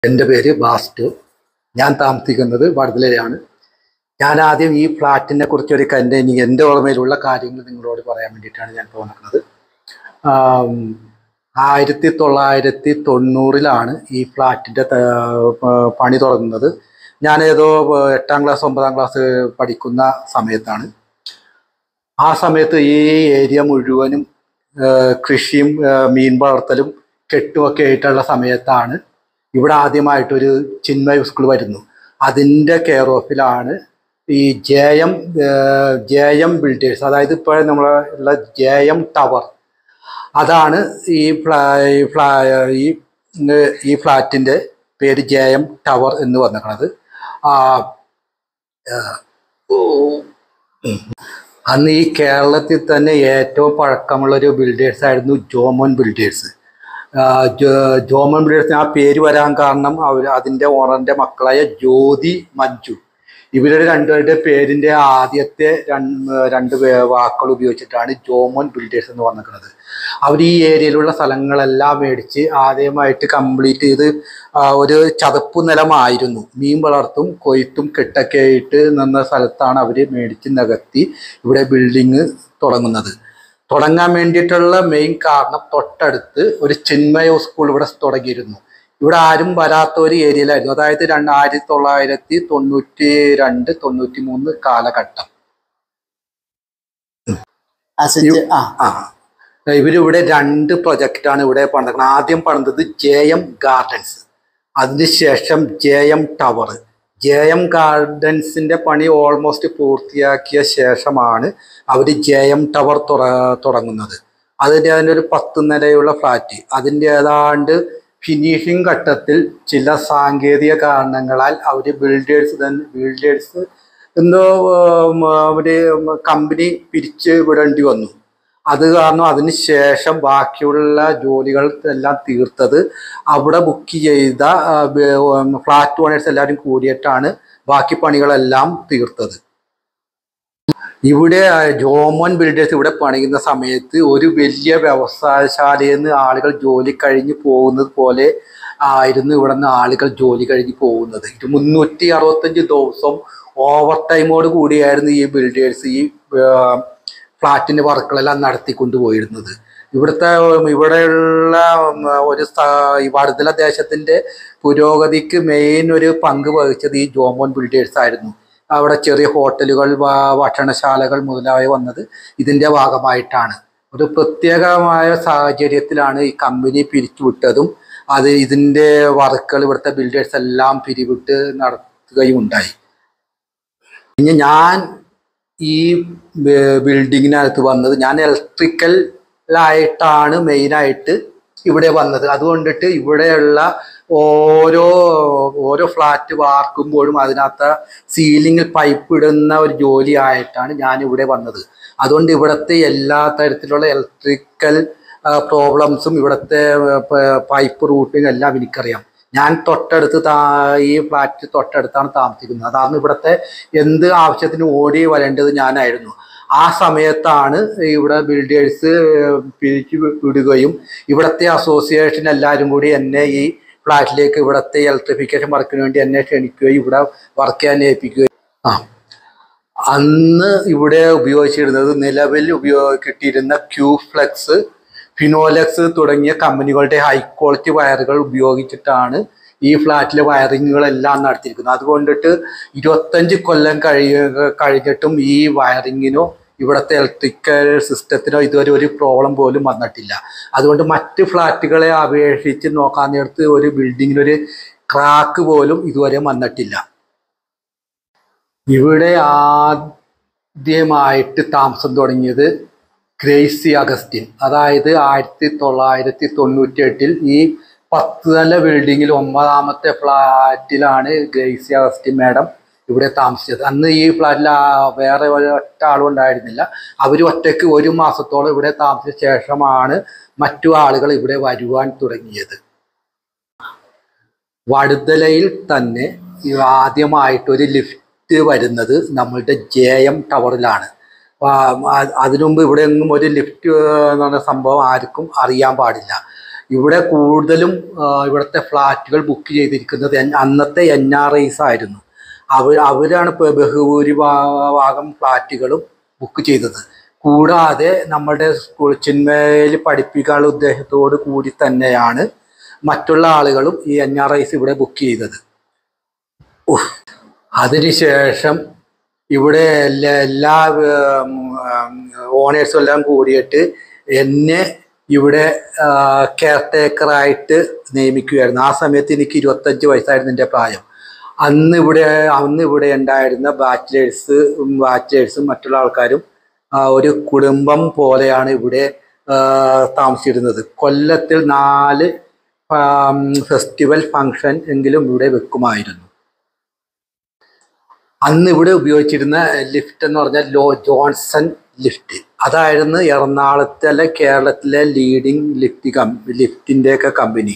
എൻ്റെ പേര് ബാസ്റ്റു ഞാൻ താമസിക്കുന്നത് വടുതലയാണ് ഞാൻ ആദ്യം ഈ ഫ്ലാറ്റിനെ കുറിച്ച് ഒരു കൻ്റെ എൻ്റെ ഓർമ്മയിലുള്ള കാര്യങ്ങൾ നിങ്ങളോട് പറയാൻ വേണ്ടിയിട്ടാണ് ഞാൻ പോകുന്നത് ആയിരത്തി തൊള്ളായിരത്തി തൊണ്ണൂറിലാണ് ഈ ഫ്ലാറ്റിൻ്റെ പണി തുടങ്ങുന്നത് ഞാൻ ഏതോ എട്ടാം ക്ലാസ് ഒമ്പതാം ക്ലാസ് പഠിക്കുന്ന സമയത്താണ് ആ സമയത്ത് ഈ ഏരിയ മുഴുവനും ആ, കൃഷിയും ആ, മീൻ വളർത്തലും കെട്ടുമൊക്കെ ആയിട്ടുള്ള സമയത്താണ് ഇവിടെ ആദ്യമായിട്ടൊരു ചിന്മയ സ്കൂൾ വരുന്നു അതിൻ്റെ കെയർ ഓഫിലാണ് ഈ J M J M builders അതായത് ഇപ്പോൾ നമ്മൾ ഉള്ള ജെ എം ടവർ അതാണ് ഈ ഫ്ലാ ഈ ഫ്ലാ ഈ ഇങ്ങ് ഈ ഫ്ലാറ്റിൻ്റെ പേര് ജെ എം ടവർ എന്ന് വന്നിരിക്കുന്നത് ആ, ആ, ഓ, ഉം. അന്ന് ഈ കേരളത്തിൽ തന്നെ ഏറ്റവും പഴക്കമുള്ള ഒരു ബിൽഡേഴ്സ് ആയിരുന്നു ജോമോൻ ബിൽഡേഴ്സ് ആ, ജോ- ജോമോൻ ബിൽഡേഴ്സിന് ആ പേര് വരാൻ കാരണം അവർ അതിൻ്റെ ഓണറിൻ്റെ മക്കളായ ജ്യോതി മഞ്ജു ഇവരുടെ രണ്ടുപേരുടെ പേരിൻ്റെ ആദ്യത്തെ രണ്ട് രണ്ട് പേ- വാക്കുകൾ ഉപയോഗിച്ചിട്ടാണ് ജോമോൻ ബിൽഡേഴ്സ് എന്ന് വന്നിരിക്കുന്നത് അവർ ഈ ഏരിയയിലുള്ള സ്ഥലങ്ങളെല്ലാം മേടിച്ച് ആദ്യമായിട്ട് കംപ്ലീറ്റ് ചെയ്ത് ആ, ഒരു ചതുപ്പ് നിലമായിരുന്നു മീൻ വളർത്തും കൊയ്ത്തും കെട്ടൊക്കെ ആയിട്ട് നിന്ന സ്ഥലത്താണ് അവർ മേടിച്ച് നികത്തി ഇവിടെ ബിൽഡിങ് തുടങ്ങുന്നത് തുടങ്ങാൻ വേണ്ടിയിട്ടുള്ള മെയിൻ കാരണം തൊട്ടടുത്ത് ഒരു ചിന്മയ സ്കൂൾ ഇവിടെ തുടങ്ങിയിരുന്നു ഇവിടെ ആരും വരാത്ത ഒരു ഏരിയയിലായിരുന്നു അതായത് രണ്ട് ആയിരത്തി തൊള്ളായിരത്തി തൊണ്ണൂറ്റി രണ്ട് തൊണ്ണൂറ്റി മൂന്ന് കാലഘട്ടം അസിറ്റ് ആ ആ ഇവരിവിടെ രണ്ട് പ്രൊജക്റ്റാണ് ഇവിടെ പണിതത് ആദ്യം പണിതത് ജെ എം ഗാർഡൻസ് അതിനുശേഷം J M tower J M ഗാർഡൻസിന്റെ പണി ഓൾമോസ്റ്റ് പൂർത്തിയാക്കിയ ശേഷമാണ് അവർ ജെ എം ടവർ തുറ- തുടങ്ങുന്നത് അതിൻ്റെ അതിൻ്റെ ഒരു പത്ത് നിലയുള്ള ഫ്ലാറ്റ് അതിൻ്റെ ഏതാണ്ട് ഫിനിഷിംഗ് ഘട്ടത്തിൽ ചില സാങ്കേതിക കാരണങ്ങളാൽ അവർ ബിൽഡേഴ്സ് തന്നെ ബിൽഡേഴ്സ് എന്തോ ഉം, അവര് കമ്പനി പിരിച്ച് വിടേണ്ടി വന്നു അത് കാരണം അതിന് ശേഷം ബാക്കിയുള്ള ജോലികൾ എല്ലാം തീർത്തത് അവിടെ ബുക്ക് ചെയ്ത ആ, ബ- ഉം, ഫ്ലാറ്റ് ഓണേഴ്സ് എല്ലാവരും കൂടിയിട്ടാണ് ബാക്കി പണികളെല്ലാം തീർത്തത് ഇവിടെ ആ, ജോമോൻ ബിൽഡേഴ്സ് ഇവിടെ പണിയുന്ന സമയത്ത് ഒരു വലിയ വ്യവസായശാലയിൽ നിന്ന് ആളുകൾ ജോലി കഴിഞ്ഞ് പോകുന്നത് പോലെ ആയിരുന്നു ഇവിടെ നിന്ന് ആളുകൾ ജോലി കഴിഞ്ഞ് പോകുന്നത് ഇത് മുന്നൂറ്റി അറുപത്തഞ്ച് ദിവസം ഓവർ ടൈമോട് കൂടിയായിരുന്നു ഈ ബിൽഡേഴ്സ് ഈ ആ, ഫ്ലാറ്റിന്റെ വർക്കുകളെല്ലാം നടത്തിക്കൊണ്ട് പോയിരുന്നത് ഇവിടുത്തെ ഉം, ഇവിടെയുള്ള ഉം, ഒരു സ്ഥ- ഈ വടുതല ദേശത്തിന്റെ പുരോഗതിക്ക് മെയിൻ ഒരു പങ്ക് വഹിച്ചത് ഈ ജോമോൻ ബിൽഡേഴ്സ് ആയിരുന്നു അവിടെ ചെറിയ ഹോട്ടലുകൾ വ- ഭക്ഷണശാലകൾ മുതലായ വന്നത് ഇതിന്റെ ഭാഗമായിട്ടാണ് ഒരു പ്രത്യേകമായ സാഹചര്യത്തിലാണ് ഈ കമ്പനി പിരിച്ചുവിട്ടതും അത് ഇതിന്റെ വർക്കുകൾ ഇവിടുത്തെ ബിൽഡേഴ്സ് എല്ലാം പിരിവിട്ട് നടത്തുകയും ഉണ്ടായി പിന്നെ ഞാൻ ഈ ബ- ബിൽഡിങ്ങിനകത്ത് വന്നത് ഞാൻ ഇലക്ട്രിക്കലായിട്ടാണ് മെയിനായിട്ട് ഇവിടെ വന്നത് അതുകൊണ്ടിട്ട് ഇവിടെയുള്ള ഓരോ ഓരോ ഫ്ലാറ്റ് വാർക്കുമ്പോഴും അതിനകത്ത് സീലിങ്ങിൽ പൈപ്പ് ഇടുന്ന ഒരു ജോലി ആയിട്ടാണ് ഞാൻ ഇവിടെ വന്നത് അതുകൊണ്ട് ഇവിടുത്തെ എല്ലാ തരത്തിലുള്ള ഇലക്ട്രിക്കൽ പ്രോബ്ലംസും ഇവിടുത്തെ പൈപ്പ് റൂട്ടിങ് എല്ലാം എനിക്കറിയാം ഞാൻ തൊട്ടടുത്ത് താ ഈ ഫ്ലാറ്റ് തൊട്ടടുത്താണ് താമസിക്കുന്നത് അതാണ് ഇവിടുത്തെ എന്ത് ആവശ്യത്തിന് ഓടി വരേണ്ടത് ഞാനായിരുന്നു ആ സമയത്താണ് ഇവിടെ ബിൽഡേഴ്സ് പിരിച്ചു വിടുകയും ഇവിടുത്തെ അസോസിയേഷൻ എല്ലാവരും കൂടി എന്നെ ഈ ഫ്ലാറ്റിലേക്ക് ഇവിടുത്തെ ഇലക്ട്രിഫിക്കേഷൻ വർക്കിന് വേണ്ടി എന്നെ ക്ഷണിക്കുകയും ഇവിടെ വർക്ക് ചെയ്യാൻ ഏൽപ്പിക്കുകയും ആ അന്ന് ഇവിടെ ഉപയോഗിച്ചിരുന്നത് നിലവിൽ ഉപയോഗ കിട്ടിയിരുന്ന ക്യൂ ഫ്ലെക്സ് ഫിനോലെക്സ് തുടങ്ങിയ കമ്പനികളുടെ ഹൈ ക്വാളിറ്റി വയറുകൾ ഉപയോഗിച്ചിട്ടാണ് ഈ ഫ്ലാറ്റിലെ വയറിങ്ങുകളെല്ലാം നടത്തിയിരിക്കുന്നത് അതുകൊണ്ടിട്ട് ഇരുപത്തഞ്ച് കൊല്ലം കഴിയ കഴിഞ്ഞിട്ടും ഈ വയറിങ്ങിനോ ഇവിടുത്തെ ഇലക്ട്രിക്കൽ സിസ്റ്റത്തിനോ ഇതുവരെ ഒരു പ്രോബ്ലം പോലും വന്നിട്ടില്ല അതുകൊണ്ട് മറ്റ് ഫ്ലാറ്റുകളെ അപേക്ഷിച്ച് നോക്കാൻ നേരത്ത് ഒരു ബിൽഡിങ്ങിനൊരു ക്രാക്ക് പോലും ഇതുവരെ വന്നിട്ടില്ല ഇവിടെ ആദ്യമായിട്ട് താമസം തുടങ്ങിയത് ഗ്രേസി അഗസ്റ്റിൻ അതായത് ആയിരത്തി തൊള്ളായിരത്തി തൊണ്ണൂറ്റി എട്ടിൽ ഈ പത്ത് നില ബിൽഡിങ്ങിൽ ഒമ്പതാമത്തെ ഫ്ലാറ്റിലാണ് ഗ്രേസി അഗസ്റ്റിൻ മാഡം ഇവിടെ താമസിച്ചത് അന്ന് ഈ ഫ്ലാറ്റിൽ ആ- വേറെ ഒറ്റ ആളും ഉണ്ടായിരുന്നില്ല അവർ ഒറ്റയ്ക്ക് ഒരു മാസത്തോളം ഇവിടെ താമസിച്ച ശേഷമാണ് മറ്റു ആളുകൾ ഇവിടെ വരുവാൻ തുടങ്ങിയത് വടുതലയിൽ തന്നെ ഈ ആദ്യമായിട്ടൊരു ലിഫ്റ്റ് വരുന്നത് നമ്മളുടെ ജെ എം ടവറിലാണ് ആ, ആ- അതിനു മുമ്പ് ഇവിടെ എങ്ങും ഒരു ലിഫ്റ്റ് എന്ന് പറഞ്ഞ സംഭവം ആർക്കും അറിയാൻ പാടില്ല ഇവിടെ കൂടുതലും ആ, ഇവിടുത്തെ ഫ്ലാറ്റുകൾ ബുക്ക് ചെയ്തിരിക്കുന്നത് എൻ- അന്നത്തെ എൻ ആർ ഐസ് ആയിരുന്നു അവർ അവരാണ് ഇപ്പോൾ ബഹുഭൂരിഭാഗം ഫ്ലാറ്റുകളും ബുക്ക് ചെയ്തത് കൂടാതെ നമ്മുടെ സ്കൂൾ ചിന്മയിൽ പഠിപ്പിക്കാനുള്ള ഉദ്ദേശത്തോട് കൂടി തന്നെയാണ് മറ്റുള്ള ആളുകളും ഈ എൻ ആർ ഐസ് ഇവിടെ ബുക്ക് ചെയ്തത് ഉഫ്. അതിനുശേഷം ഇവിടെ എല്ലാ എല്ലാ ഓണേഴ്സും എല്ലാം കൂടിയിട്ട് എന്നെ ഇവിടെ കെയർ ടേക്കറായിട്ട് നിയമിക്കുകയായിരുന്നു ആ സമയത്ത് എനിക്ക് ഇരുപത്തഞ്ച് വയസ്സായിരുന്നു എൻ്റെ പ്രായം അന്ന് ഇവിടെ അന്ന് ഇവിടെ ഉണ്ടായിരുന്ന ബാച്ചിലേഴ്സ് ബാച്ചിലേഴ്സും മറ്റുള്ള ആൾക്കാരും ആ, ഒരു കുടുംബം പോലെയാണ് ഇവിടെ ആ, താമസിച്ചിരുന്നത് കൊല്ലത്തിൽ നാല് ഫെസ്റ്റിവൽ ഫംഗ്ഷൻ എങ്കിലും ഇവിടെ വെക്കുമായിരുന്നു അന്ന് ഇവിടെ ഉപയോഗിച്ചിരുന്ന ലിഫ്റ്റ് എന്ന് പറഞ്ഞാൽ ലോ ജോൺസൺ ലിഫ്റ്റ് അതായിരുന്നു എറണാകുളത്തെ അല്ലെ കേരളത്തിലെ ലീഡിങ് ലിഫ്റ്റ് കമ്പി ലിഫ്റ്റിൻ്റെ ഒക്കെ കമ്പനി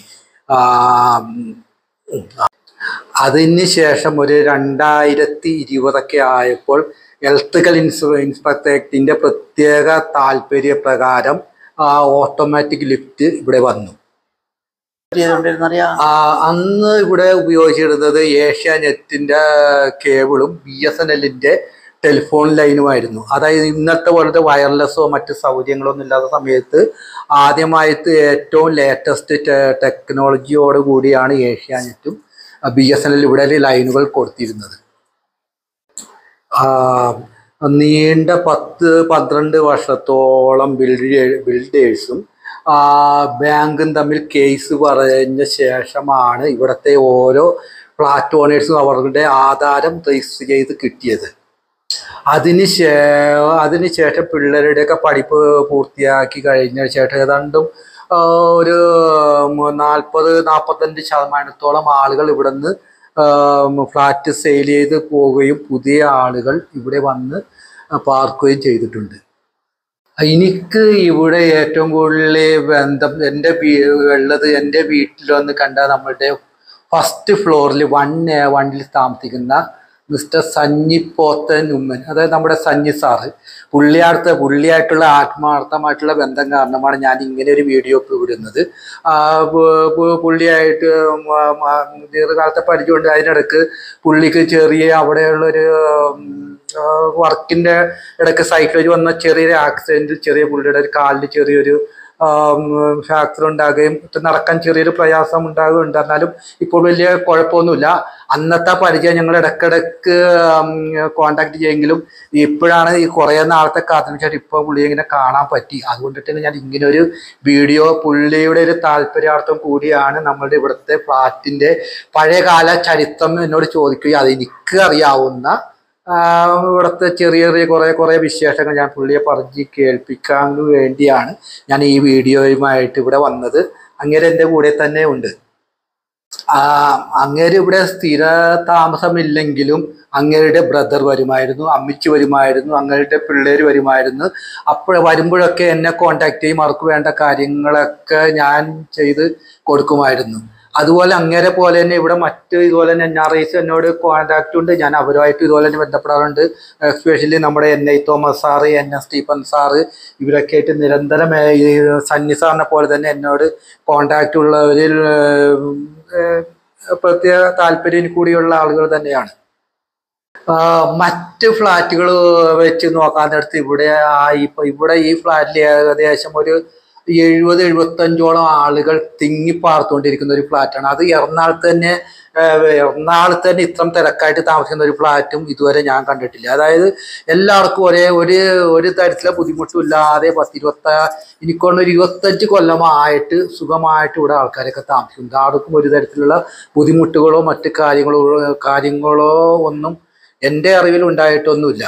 അതിന് ശേഷം ഒരു രണ്ടായിരത്തി ഇരുപതൊക്കെ ആയപ്പോൾ ഇലക്ട്രിക്കൽ ഇൻസ് ഇൻസ്പെക്ടറേറ്റിൻ്റെ പ്രത്യേക താല്പര്യപ്രകാരം ഓട്ടോമാറ്റിക് ലിഫ്റ്റ് ഇവിടെ വന്നു ചെയ്തുകൊണ്ടിരുന്നറിയാ ആ, അന്ന് ഇവിടെ ഉപയോഗിച്ചിരുന്നത് ഏഷ്യാനെറ്റിന്റെ കേബിളും ബി എസ് എൻ എല്ലിന്റെ ടെലിഫോൺ ലൈനുമായിരുന്നു അതായത് ഇന്നത്തെ പോലത്തെ വയർലെസ്സോ മറ്റ് സൗകര്യങ്ങളോ ഒന്നും ഇല്ലാത്ത സമയത്ത് ആദ്യമായിട്ട് ഏറ്റവും ലേറ്റസ്റ്റ് ടെക്നോളജിയോട് കൂടിയാണ് ഏഷ്യാനെറ്റും ബി എസ് എൻ എൽ ഇവിടെ ലൈനുകൾ കൊടുത്തിരുന്നത് ആ, നീണ്ട പത്ത് പന്ത്രണ്ട് വർഷത്തോളം ബിൽഡ് ബിൽഡേഴ്സും ബാങ്കും തമ്മിൽ കേസ് പറഞ്ഞ ശേഷമാണ് ഇവിടുത്തെ ഓരോ ഫ്ലാറ്റ് ഓണേഴ്സും അവരുടെ ആധാരം രജിസ്റ്റർ ചെയ്ത് കിട്ടിയത് അതിന് ശേ അതിന് ശേഷം പിള്ളേരുടെയൊക്കെ പഠിപ്പ് പൂർത്തിയാക്കി കഴിഞ്ഞ ശേഷം ഏതാണ്ടും ആ, ഒരു നാൽപ്പത് നാൽപ്പത്തഞ്ച് ശതമാനത്തോളം ആളുകൾ ഇവിടുന്ന് ഫ്ലാറ്റ് സെയിൽ ചെയ്ത് പോവുകയും പുതിയ ആളുകൾ ഇവിടെ വന്ന് പാർക്കുകയും ചെയ്തിട്ടുണ്ട് എനിക്ക് ഇവിടെ ഏറ്റവും കൂടുതൽ ബന്ധം എൻ്റെ വീ- ഉള്ളത് എൻ്റെ വീട്ടിൽ വന്ന് കണ്ട നമ്മളുടെ ഫസ്റ്റ് ഫ്ലോറിൽ വൺ എ വണ്ണിൽ താമസിക്കുന്ന മിസ്റ്റർ സഞ്ഞി പോത്തൻ ഉമ്മൻ അതായത് നമ്മുടെ സഞ്ഞി സാറ് പുള്ളിയാടുത്ത പുള്ളിയായിട്ടുള്ള ആത്മാർത്ഥമായിട്ടുള്ള ബന്ധം കാരണമാണ് ഞാൻ ഇങ്ങനെ ഒരു വീഡിയോ ഇപ്പോൾ വിടുന്നത് ആ, പു- പു- പുള്ളിയായിട്ട് മ- മ- ദീർഘകാലത്തെ പരിചയമുണ്ട് അതിനിടക്ക് പുള്ളിക്ക് ചെറിയ അവിടെയുള്ളൊരു വർക്കിന്റെ ഇടയ്ക്ക് സൈക്കിൾ വെച്ച് വന്ന ചെറിയൊരു ആക്സിഡന്റിൽ ചെറിയ പുള്ളിയുടെ ഒരു കാലിൽ ചെറിയൊരു ഫ്രാക്ചർ ഉണ്ടാകുകയും ഇട്ട് നടക്കാൻ ചെറിയൊരു പ്രയാസം ഉണ്ടാകുകയുണ്ട് എന്നാലും ഇപ്പോൾ വലിയ കുഴപ്പമൊന്നുമില്ല അന്നത്തെ പരിചയം ഞങ്ങൾ ഇടയ്ക്കിടയ്ക്ക് കോണ്ടാക്ട് ചെയ്യെങ്കിലും ഇപ്പോഴാണ് ഈ കുറേ നാളത്തെ കാത്തിനു ശേഷം ഇപ്പോൾ പുള്ളിയെ ഇങ്ങനെ കാണാൻ പറ്റി അതുകൊണ്ടിട്ടാണ് ഞാൻ ഇങ്ങനെ ഒരു വീഡിയോ പുള്ളിയുടെ ഒരു താല്പര്യാർത്ഥം കൂടിയാണ് നമ്മളുടെ ഇവിടുത്തെ ഫ്ലാറ്റിന്റെ പഴയകാല ചരിത്രം എന്നോട് ചോദിക്കുകയും അത് എനിക്ക് അറിയാവുന്ന ആ, ഇവിടുത്തെ ചെറിയ ചെറിയ കുറേ കുറേ വിശേഷങ്ങൾ ഞാൻ പുള്ളിയെ പറഞ്ഞ് കേൾപ്പിക്കാൻ വേണ്ടിയാണ് ഞാൻ ഈ വീഡിയോയുമായിട്ട് ഇവിടെ വന്നത് അങ്ങേര് എൻ്റെ കൂടെ തന്നെ ഉണ്ട് ആ, അങ്ങേര് ഇവിടെ സ്ഥിര താമസമില്ലെങ്കിലും അങ്ങേരുടെ ബ്രദർ വരുമായിരുന്നു അമ്മിച്ചി വരുമായിരുന്നു അങ്ങേരുടെ പിള്ളേർ വരുമായിരുന്നു അപ്പോൾ വരുമ്പോഴൊക്കെ എന്നെ കോണ്ടാക്ട് ചെയ്യും അവർക്ക് വേണ്ട കാര്യങ്ങളൊക്കെ ഞാൻ ചെയ്ത് കൊടുക്കുമായിരുന്നു അതുപോലെ അങ്ങേരെ പോലെ തന്നെ ഇവിടെ മറ്റ് ഇതുപോലെ തന്നെ എൻ ആർ ഐസ് എന്നോട് കോണ്ടാക്ട് ഉണ്ട് ഞാൻ അവരുമായിട്ട് ഇതുപോലെ തന്നെ ബന്ധപ്പെടാറുണ്ട് എസ്പെഷ്യലി നമ്മുടെ N I Thomas sir N S Stephen sir ഇവരൊക്കെ ആയിട്ട് നിരന്തരം ഏ, ഈ സണ്ണി സാറിനെ പോലെ തന്നെ എന്നോട് കോണ്ടാക്ട് ഉള്ളവരിൽ ഏഹ്, പ്രത്യേക താല്പര്യം കൂടിയുള്ള ആളുകൾ തന്നെയാണ് ആ, മറ്റ് ഫ്ലാറ്റുകൾ വെച്ച് നോക്കാൻ നേരത്ത് ഇവിടെ ആ ഇപ്പൊ ഇവിടെ ഈ ഫ്ലാറ്റിൽ ഏകദേശം ഒരു എഴുപത് എഴുപത്തഞ്ചോളം ആളുകൾ തിങ്ങിപ്പാർത്തുകൊണ്ടിരിക്കുന്ന ഒരു ഫ്ലാറ്റാണ് അത് എറണാകുളത്ത് തന്നെ ഏഹ്, എറണാകുളത്ത് തന്നെ ഇത്രയും തിരക്കായിട്ട് താമസിക്കുന്ന ഒരു ഫ്ലാറ്റും ഇതുവരെ ഞാൻ കണ്ടിട്ടില്ല അതായത് എല്ലാവർക്കും ഒരേ ഒരു ഒരു തരത്തിലെ ബുദ്ധിമുട്ടും ഇല്ലാതെ പത്ത് ഇരുപത്ത എനിക്കൊണ്ട് ഒരു ഇരുപത്തഞ്ച് കൊല്ലമായിട്ട് സുഖമായിട്ട് ഇവിടെ ആൾക്കാരൊക്കെ താമസിക്കുന്നുണ്ട് ആർക്കും ഒരു തരത്തിലുള്ള ബുദ്ധിമുട്ടുകളോ മറ്റു കാര്യങ്ങളോ കാര്യങ്ങളോ ഒന്നും എൻ്റെ അറിവിൽ ഉണ്ടായിട്ടൊന്നുമില്ല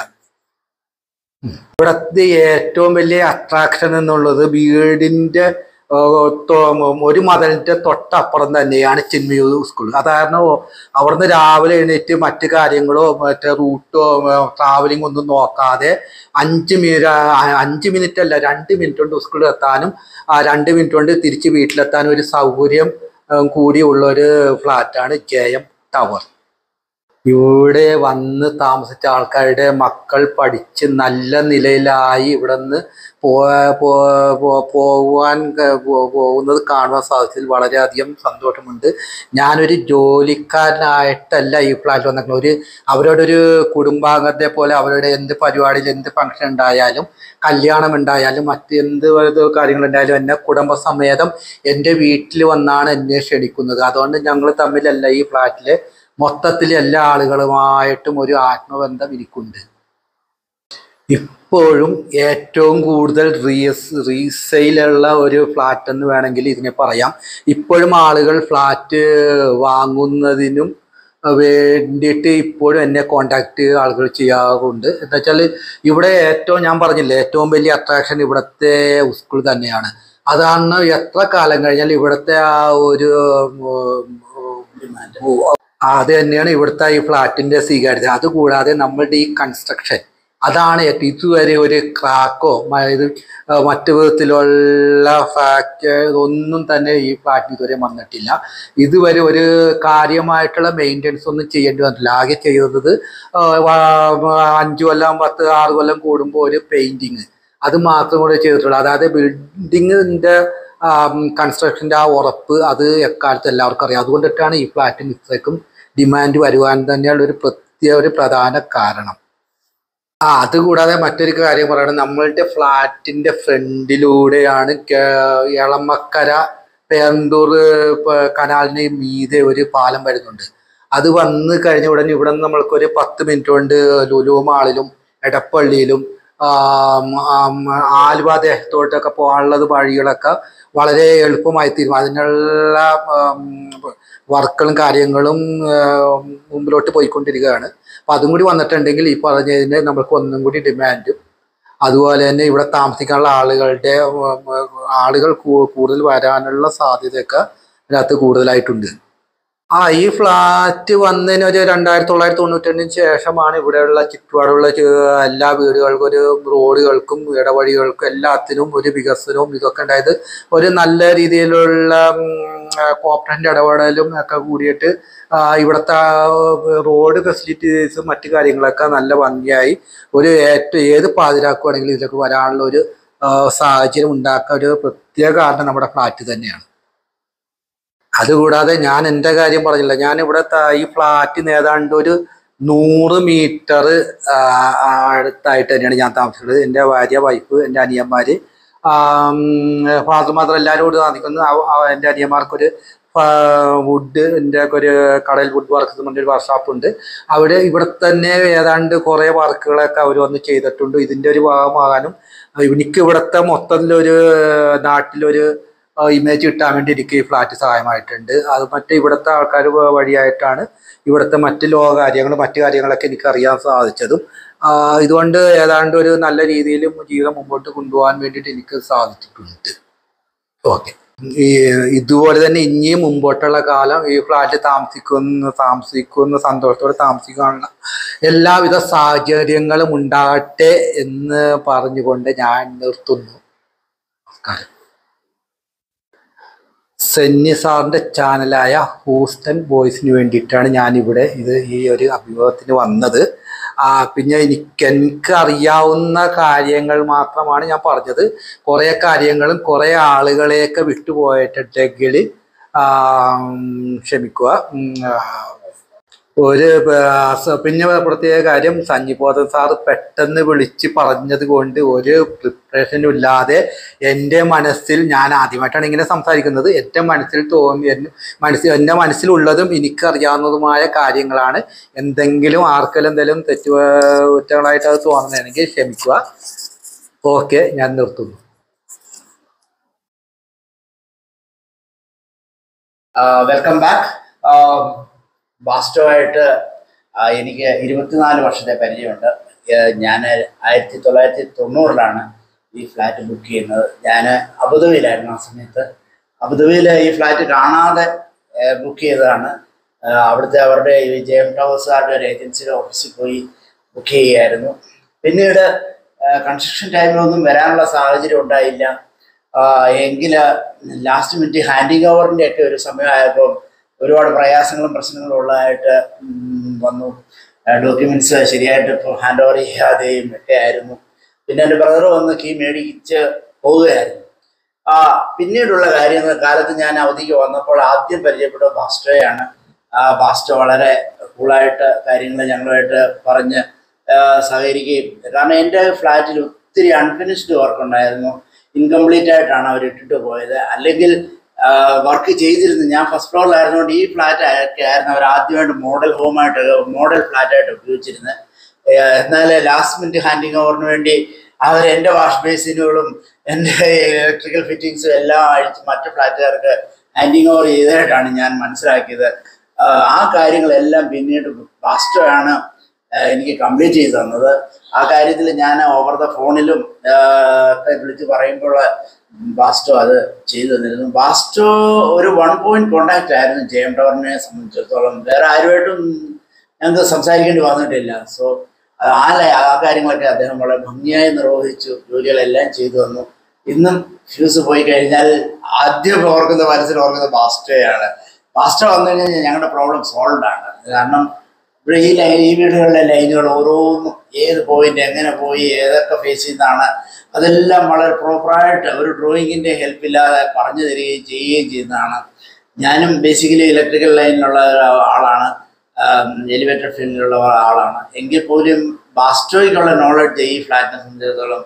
ഇവിടത്തെ ഏറ്റവും വലിയ അട്രാക്ഷൻ എന്നുള്ളത് വീടിന്റെ ആ, തൊ- ഒരു മതിലിന്റെ തൊട്ടപ്പുറം തന്നെയാണ് ചിന്മയൂ സ്കൂൾ അതായിരുന്നു അവിടുന്ന് രാവിലെ എഴുന്നേറ്റ് മറ്റു കാര്യങ്ങളോ മറ്റേ റൂട്ടോ ട്രാവലിംഗ് ഒന്നും നോക്കാതെ അഞ്ച് മിനിറ്റ് അഞ്ച് മിനിറ്റ് അല്ല രണ്ട് മിനിറ്റ് കൊണ്ട് സ്കൂളിൽ എത്താനും ആ രണ്ട് മിനിറ്റ് കൊണ്ട് തിരിച്ച് വീട്ടിലെത്താനും ഒരു സൗകര്യം ആ, കൂടിയുള്ള ഒരു ഫ്ലാറ്റാണ് ജെ എം ടവർ ഇവിടെ വന്ന് താമസിച്ച ആൾക്കാരുടെ മക്കൾ പഠിച്ച് നല്ല നിലയിലായി ഇവിടെ നിന്ന് പോ പോ- പോ- പോവാൻ ക- പോ- പോകുന്നത് കാണുവാൻ സാധിച്ചതിൽ വളരെയധികം സന്തോഷമുണ്ട് ഞാനൊരു ജോലിക്കാരനായിട്ടല്ല ഈ ഫ്ലാറ്റ് വന്നിട്ടുള്ളത് ഒരു അവരുടെ ഒരു കുടുംബാംഗത്തെ പോലെ അവരുടെ എന്ത് പരിപാടിയിൽ എന്ത് ഫംഗ്ഷൻ ഉണ്ടായാലും കല്യാണം ഉണ്ടായാലും മറ്റെന്ത് ഇത് കാര്യങ്ങളുണ്ടായാലും എന്നെ കുടുംബസമേതം എൻ്റെ വീട്ടിൽ വന്നാണ് എന്നെ ക്ഷണിക്കുന്നത് അതുകൊണ്ട് ഞങ്ങൾ തമ്മിലല്ല ഈ ഫ്ലാറ്റിലെ മൊത്തത്തിൽ എല്ലാ ആളുകളുമായിട്ടും ഒരു ആത്മബന്ധം എനിക്കുണ്ട് ഇപ്പോഴും ഏറ്റവും കൂടുതൽ റീസ് റീസെയിലുള്ള ഒരു ഫ്ലാറ്റ് എന്ന് വേണമെങ്കിൽ ഇതിനെ പറയാം ഇപ്പോഴും ആളുകൾ ഫ്ലാറ്റ് വാങ്ങുന്നതിനും വേണ്ടിയിട്ട് ഇപ്പോഴും എന്നെ കോണ്ടാക്ട് ആളുകൾ ചെയ്യാറുണ്ട് എന്താ വെച്ചാൽ ഇവിടെ ഏറ്റവും ഞാൻ പറഞ്ഞില്ലേ ഏറ്റവും വലിയ അട്രാക്ഷൻ ഇവിടുത്തെ സ്കൂൾ തന്നെയാണ് അതാണ് എത്ര കാലം കഴിഞ്ഞാൽ ഇവിടുത്തെ ആ ഒരു ഉം, അത് തന്നെയാണ് ഇവിടുത്തെ ഈ ഫ്ലാറ്റിന്റെ സ്വീകാര്യത അതുകൂടാതെ നമ്മളുടെ ഈ കൺസ്ട്രക്ഷൻ അതാണ് ഏറ്റവും ഇതുവരെ ഒരു ക്രാക്കോ ഇത് ആ, മറ്റു വിധത്തിലുള്ള ഫ്രാക്ചർ ഒന്നും തന്നെ ഈ ഫ്ലാറ്റിന് ഇതുവരെ വന്നിട്ടില്ല ഇതുവരെ ഒരു കാര്യമായിട്ടുള്ള മെയിൻ്റെനൻസ് ഒന്നും ചെയ്യേണ്ടി വന്നിട്ടില്ല ആകെ ചെയ്യുന്നത് ആ, വ- അഞ്ച് കൊല്ലം പത്ത് ആറ് കൊല്ലം കൂടുമ്പോൾ ഒരു പെയിന്റിങ് അത് മാത്രം കൂടെ ചെയ്തിട്ടുള്ളൂ അതായത് ബിൽഡിങ്ങിന്റെ കൺസ്ട്രക്ഷന്റെ ആ ഉറപ്പ് അത് എക്കാലത്ത് എല്ലാവർക്കും അറിയാം അതുകൊണ്ടിട്ടാണ് ഈ ഫ്ലാറ്റിന് ഇത്രയ്ക്കും ഡിമാൻഡ് വരുവാൻ തന്നെയുള്ള ഒരു പ്രത്യേക ഒരു പ്രധാന കാരണം ആ അതുകൂടാതെ മറ്റൊരു കാര്യം പറയുന്നത് നമ്മളുടെ ഫ്ലാറ്റിന്റെ ഫ്രണ്ടിലൂടെയാണ് കേ- എളമക്കര പേന്തൂർ പ- കനാലിന് മീതെ ഒരു പാലം വരുന്നുണ്ട് അത് വന്ന് കഴിഞ്ഞ ഉടനെ ഇവിടെ നിന്ന് നമ്മൾക്ക് ഒരു പത്ത് മിനിറ്റ് കൊണ്ട് ലുലു മാളിലും എടപ്പള്ളിയിലും ആം, ആം, ആലുവ ദേഹത്തോട്ടൊക്കെ പോകാനുള്ളത് വഴികളൊക്കെ വളരെ എളുപ്പമായി തീരും അതിനുള്ള ആം, വർക്കുകളും കാര്യങ്ങളും ആം, മുമ്പിലോട്ട് പോയിക്കൊണ്ടിരിക്കുകയാണ് അപ്പം അതും കൂടി വന്നിട്ടുണ്ടെങ്കിൽ ഈ പറഞ്ഞതിന് നമുക്ക് ഒന്നും കൂടി ഡിമാൻഡും അതുപോലെ തന്നെ ഇവിടെ താമസിക്കാനുള്ള ആളുകളുടെ ഉം, ഉം, ആളുകൾ കൂ- കൂടുതൽ വരാനുള്ള സാധ്യതയൊക്കെ ഇതിനകത്ത് കൂടുതലായിട്ടുണ്ട് ആ ഈ ഫ്ലാറ്റ് വന്നതിന് ഒരു രണ്ടായിരത്തി തൊള്ളായിരത്തി തൊണ്ണൂറ്റൊന്നിന് ശേഷമാണ് ഇവിടെയുള്ള ചുറ്റുപാടുള്ള ചെ- എല്ലാ വീടുകൾക്കും ഒരു റോഡുകൾക്കും ഇടവഴികൾക്കും എല്ലാത്തിനും ഒരു വികസനവും ഇതൊക്കെ ഉണ്ടായത് ഒരു നല്ല രീതിയിലുള്ള കോപ്പറേറ്റിന്റെ ഇടപെടലും ഒക്കെ കൂടിയിട്ട് ആ, ഇവിടുത്തെ ആ, റോഡ് ഫെസിലിറ്റീസും മറ്റു കാര്യങ്ങളൊക്കെ നല്ല ഭംഗിയായി ഒരു ഏറ്റവും ഏത് പാതിരാക്കുവാണെങ്കിലും ഇതിലേക്ക് വരാനുള്ള ഒരു ആ, സാഹചര്യം ഉണ്ടാക്കാൻ ഒരു പ്രത്യേക കാരണം നമ്മുടെ ഫ്ലാറ്റ് തന്നെയാണ് അതുകൂടാതെ ഞാൻ എൻ്റെ കാര്യം പറഞ്ഞില്ല ഞാൻ ഇവിടെ ത- ഈ ഫ്ലാറ്റിന് ഏതാണ്ട് ഒരു നൂറ് മീറ്റർ അടുത്തായിട്ട് തന്നെയാണ് ഞാൻ താമസിക്കുന്നത് എൻ്റെ ഭാര്യ വൈഫ് എൻ്റെ അനിയന്മാര് ഫാദർ മാത്രം എല്ലാവരും കൂടി താമസിക്കുന്നു അവ- അവ- എൻ്റെ അനിയന്മാർക്കൊരു വുഡ് എൻ്റെ ഒരു കടയിൽ വുഡ് വർക്ക് പറഞ്ഞ ഒരു വർക്ക്ഷോപ്പ് ഉണ്ട് അവിടെ ഇവിടെ തന്നെ ഏതാണ്ട് കുറേ വർക്കുകളൊക്കെ അവർ വന്ന് ചെയ്തിട്ടുണ്ട് ഇതിൻ്റെ ഒരു ഭാഗമാകാനും എനിക്ക് ഇവിടുത്തെ മൊത്തത്തിലൊരു നാട്ടിലൊരു ഇമേജ് കിട്ടാൻ വേണ്ടി എനിക്ക് ഈ ഫ്ലാറ്റ് സഹായമായിട്ടുണ്ട് അത് മറ്റേ ഇവിടുത്തെ ആൾക്കാർ വഴിയായിട്ടാണ് ഇവിടുത്തെ മറ്റ് ലോക കാര്യങ്ങൾ മറ്റു കാര്യങ്ങളൊക്കെ എനിക്ക് അറിയാൻ സാധിച്ചതും ആ, ഇതുകൊണ്ട് ഏതാണ്ട് ഒരു നല്ല രീതിയിൽ ജീവിതം മുമ്പോട്ട് കൊണ്ടുപോകാൻ വേണ്ടിയിട്ട് എനിക്ക് സാധിച്ചിട്ടുണ്ട് ഓക്കെ ഈ ഇതുപോലെ തന്നെ ഇനിയും മുമ്പോട്ടുള്ള കാലം ഈ ഫ്ലാറ്റിൽ താമസിക്കുന്ന താമസിക്കുന്ന സന്തോഷത്തോടെ താമസിക്കാനുള്ള എല്ലാവിധ സാഹചര്യങ്ങളും ഉണ്ടാകട്ടെ എന്ന് പറഞ്ഞുകൊണ്ട് ഞാൻ നിർത്തുന്നു നമസ്കാരം സെന്നി സാറിന്റെ ചാനലായ ഹൂസ്റ്റൺ ബോയ്സിന് വേണ്ടിയിട്ടാണ് ഞാൻ ഇവിടെ ഇത് ഈ ഒരു അഭിമുഖത്തിന് വന്നത് ആ, പിന്നെ എനിക്ക് എനിക്ക് അറിയാവുന്ന കാര്യങ്ങൾ മാത്രമാണ് ഞാൻ പറഞ്ഞത് കുറേ കാര്യങ്ങളും കുറേ ആളുകളെയൊക്കെ വിട്ടുപോയിട്ടുണ്ടെങ്കിൽ ആ, ഉം, ക്ഷമിക്കുക ഉം, ആ, ഒരു ആ, സ- പിന്നെ പ്രത്യേക കാര്യം സഞ്ജിബോധൻ സാറ് പെട്ടെന്ന് വിളിച്ച് പറഞ്ഞത് കൊണ്ട് ഒരു പ്രിപ്പറേഷനും ഇല്ലാതെ എൻ്റെ മനസ്സിൽ ഞാൻ ആദ്യമായിട്ടാണ് ഇങ്ങനെ സംസാരിക്കുന്നത് എൻ്റെ മനസ്സിൽ തോന്നി എന്നെ മനസ്സിൽ എൻ്റെ മനസ്സിലുള്ളതും എനിക്കറിയാവുന്നതുമായ കാര്യങ്ങളാണ് എന്തെങ്കിലും ആർക്കെങ്കിലും എന്തെങ്കിലും തെറ്റു കുറ്റങ്ങളായിട്ട് അത് തോന്നുന്നതാണെങ്കിൽ ക്ഷമിക്കുക ഓക്കെ ഞാൻ നിർത്തുന്നു വെൽക്കം ബാക്ക് വാസ്തവമായിട്ട് ആ, എനിക്ക് ഇരുപത്തിനാല് വർഷത്തെ പരിചയമുണ്ട് ഞാൻ ആയിരത്തി തൊള്ളായിരത്തി തൊണ്ണൂറിലാണ് ഈ ഫ്ലാറ്റ് ബുക്ക് ചെയ്യുന്നത് ഞാൻ അബുദാബിയിലായിരുന്നു ആ സമയത്ത് അബുദാബിയിൽ ഈ ഫ്ലാറ്റ് കാണാതെ ബുക്ക് ചെയ്തതാണ് ആ, അവിടുത്തെ അവരുടെ ഈ ജെയം ടവേഴ്സുകാരുടെ ഒരു ഏജൻസിയുടെ ഓഫീസിൽ പോയി ബുക്ക് ചെയ്യുകയായിരുന്നു പിന്നീട് കൺസ്ട്രക്ഷൻ ടൈമിലൊന്നും വരാനുള്ള സാഹചര്യം ഉണ്ടായില്ല എങ്കിൽ ലാസ്റ്റ് മിനിറ്റ് ഹാൻഡിങ് ഓവറിൻ്റെ ഒക്കെ ഒരു സമയമായപ്പോൾ ഒരുപാട് പ്രയാസങ്ങളും പ്രശ്നങ്ങളും ഉള്ളതായിട്ട് ഉം, വന്നു ഡോക്യുമെന്റ്സ് ശരിയായിട്ട് ഇപ്പോൾ ഹാൻഡ് ഓവർ ചെയ്യാതെയും ഒക്കെ ആയിരുന്നു പിന്നെ എൻ്റെ ബ്രദർ വന്ന് കീ മേടിച്ച് പോവുകയായിരുന്നു ആ പിന്നീടുള്ള കാര്യങ്ങൾ കാലത്ത് ഞാൻ അവധിക്ക് വന്നപ്പോൾ ആദ്യം പരിചയപ്പെട്ട ബാസ്റ്റോയാണ് ആ ബാസ്റ്റോ വളരെ കൂളായിട്ട് കാര്യങ്ങൾ ഞങ്ങളുമായിട്ട് പറഞ്ഞ് ആ, സഹകരിക്കുകയും കാരണം എൻ്റെ ഫ്ലാറ്റിൽ ഒത്തിരി അൺഫിനിഷ്ഡ് വർക്ക് ഉണ്ടായിരുന്നു ഇൻകംപ്ലീറ്റ് ആയിട്ടാണ് അവർ ഇട്ടിട്ട് പോയത് അല്ലെങ്കിൽ വർക്ക് ചെയ്തിരുന്നു ഞാൻ ഫസ്റ്റ് ഫ്ലോറിലായിരുന്നുകൊണ്ട് ഈ ഫ്ലാറ്റ് ഒക്കെ ആയിരുന്നു അവർ ആദ്യമായിട്ട് മോഡൽ ഹോമായിട്ട് മോഡൽ ഫ്ലാറ്റായിട്ട് ഉപയോഗിച്ചിരുന്നത് ഏഹ് എന്നാൽ ലാസ്റ്റ് മിനിറ്റ് ഹാൻഡിങ് ഓവറിന് വേണ്ടി അവർ എൻ്റെ വാഷ് ബേസിനുകളും എൻ്റെ ഇലക്ട്രിക്കൽ ഫിറ്റിങ്സും എല്ലാം അഴിച്ച് മറ്റു ഫ്ലാറ്റുകാർക്ക് ഹാൻഡിങ് ഓവർ ചെയ്തതായിട്ടാണ് ഞാൻ മനസ്സിലാക്കിയത് ആഹ് ആ കാര്യങ്ങളെല്ലാം പിന്നീട് ബാസ്റ്റോയാണ് ആഹ് എനിക്ക് കംപ്ലീറ്റ് ചെയ്ത് തന്നത് ആ കാര്യത്തിൽ ഞാൻ ഓവർ ദ ഫോണിലും ആഹ് ഒക്കെ വിളിച്ച് പറയുമ്പോൾ ബാസ്റ്റോ അത് ചെയ്തു തന്നിരുന്നു ബാസ്റ്റോ ഒരു വൺ പോയിന്റ് കോണ്ടാക്ട് ആയിരുന്നു ജെയം ടവറിനെ സംബന്ധിച്ചിടത്തോളം വേറെ ആരുമായിട്ടും ഞങ്ങൾക്ക് സംസാരിക്കേണ്ടി വന്നിട്ടില്ല സോ ആ ല- ആ കാര്യങ്ങളൊക്കെ അദ്ദേഹം വളരെ ഭംഗിയായി നിർവഹിച്ചു ജോലികളെല്ലാം ചെയ്തു തന്നു ഇന്നും ഫ്യൂസ് പോയി കഴിഞ്ഞാൽ ആദ്യം ഓർക്കുന്ന മനസ്സിൽ ഓർക്കുന്ന ബാസ്റ്റോയാണ് ബാസ്റ്റോ വന്നു കഴിഞ്ഞാൽ ഞങ്ങളുടെ പ്രോബ്ലം സോൾവ് ആണ് കാരണം ഇവിടെ ഈ ലൈൻ ഈ വീടുകളിലെ ലൈനുകൾ ഓരോന്നും ഏത് പോയിന്റ് എങ്ങനെ പോയി ഏതൊക്കെ ഫേസ് ചെയ്യുന്നതാണ് അതെല്ലാം വളരെ പ്രോപ്പറായിട്ട് ഒരു ഡ്രോയിങ്ങിന്റെ ഹെൽപ്പ് ഇല്ലാതെ പറഞ്ഞു തരികയും ചെയ്യുകയും ചെയ്യുന്നതാണ് ഞാനും ബേസിക്കലി ഇലക്ട്രിക്കൽ ലൈനിലുള്ള ആളാണ് എലിവേറ്റർ ഫീൽഡിലുള്ള ആളാണ് എങ്കിൽ പോലും ബാസ്റ്റോയ്ക്കുള്ള നോളജ് ഈ ഫ്ലാറ്റിനെ സംബന്ധിച്ചിടത്തോളം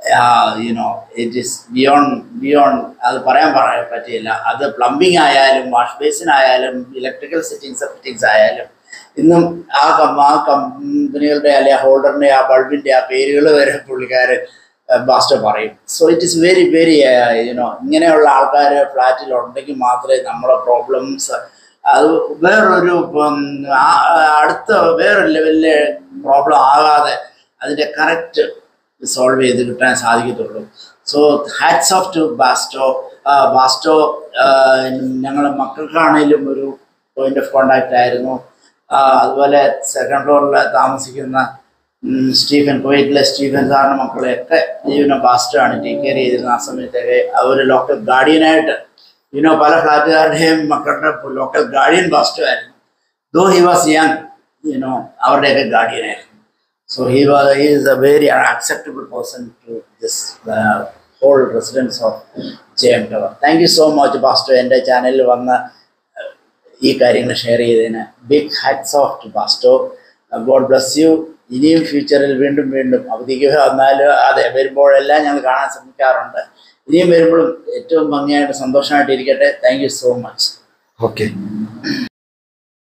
you know it is beyond beyond അത് പറയാൻ പറയാൻ പറ്റില്ല അത് പ്ലംബിംഗ് ആയാലും വാഷ് ബേസിൻ ആയാലും ഇലക്ട്രിക്കൽ സെറ്റിങ്സ് ഫിറ്റിങ്സ് ആയാലും ഇന്നും ആ കം ആ കമ്പനികളുടെ അല്ലെ ഹോൾഡറിന്റെ ആ ബൾബിന്റെ ആ പേരുകൾ വരെ പുള്ളിക്കാരൻ ബാസ്റ്റോ പറയും so it is very very you know ഇങ്ങനെയുള്ള ആൾക്കാർ ഫ്ലാറ്റിൽ ഉണ്ടെങ്കിൽ മാത്രമേ നമ്മുടെ പ്രോബ്ലംസ് അത് വേറൊരു ഉം, ആ- അടുത്ത വേറൊരു ലെവലിലെ പ്രോബ്ലം ആകാതെ അതിൻ്റെ കറക്റ്റ് സോൾവ് ചെയ്ത് കിട്ടാൻ സാധിക്കത്തുള്ളൂ so hats off to Basto Basto ഞങ്ങളുടെ മക്കൾക്കാണേലും ഒരു പോയിന്റ് ഓഫ് കോണ്ടാക്റ്റ് ആയിരുന്നു ആ, അതുപോലെ സെക്കൻഡ് ഫ്ലോറിൽ താമസിക്കുന്ന ഉം, സ്റ്റീഫൻ കുവൈറ്റിലെ സ്റ്റീഫൻ സാറിൻ്റെ മക്കളെയൊക്കെ ജീവന ബാസ്റ്റോ ആണ് ടേക്ക് കെയർ ചെയ്തിരുന്നത് ആ സമയത്തൊക്കെ അവർ ലോക്കൽ ഗാർഡിയനായിട്ട് യുനോ പല ഫ്ലാറ്റുകാരുടെയും മക്കളുടെ ലോക്കൽ ഗാർഡിയൻ ബാസ്റ്റോ ആയിരുന്നു though he was young you know അവരുടെയൊക്കെ ഗാർഡിയൻ ആയിരുന്നു so he was he is a very acceptable person to this whole residence of J M tower thank you so much Basto എൻ്റെ ചാനലിൽ വന്ന uh, ഈ കാര്യങ്ങൾ ഷെയർ ചെയ്തതിന് big hats off to Basto God bless you ഇനിയും ഫ്യൂച്ചറിൽ വീണ്ടും വീണ്ടും അവധിക്ക് വന്നാൽ അതെ വരുമ്പോഴെല്ലാം ഞങ്ങൾ കാണാൻ ശ്രമിക്കാറുണ്ട് ഇനിയും വരുമ്പോഴും ഏറ്റവും ഭംഗിയായിട്ട് സന്തോഷമായിട്ട് ഇരിക്കട്ടെ thank you so much okay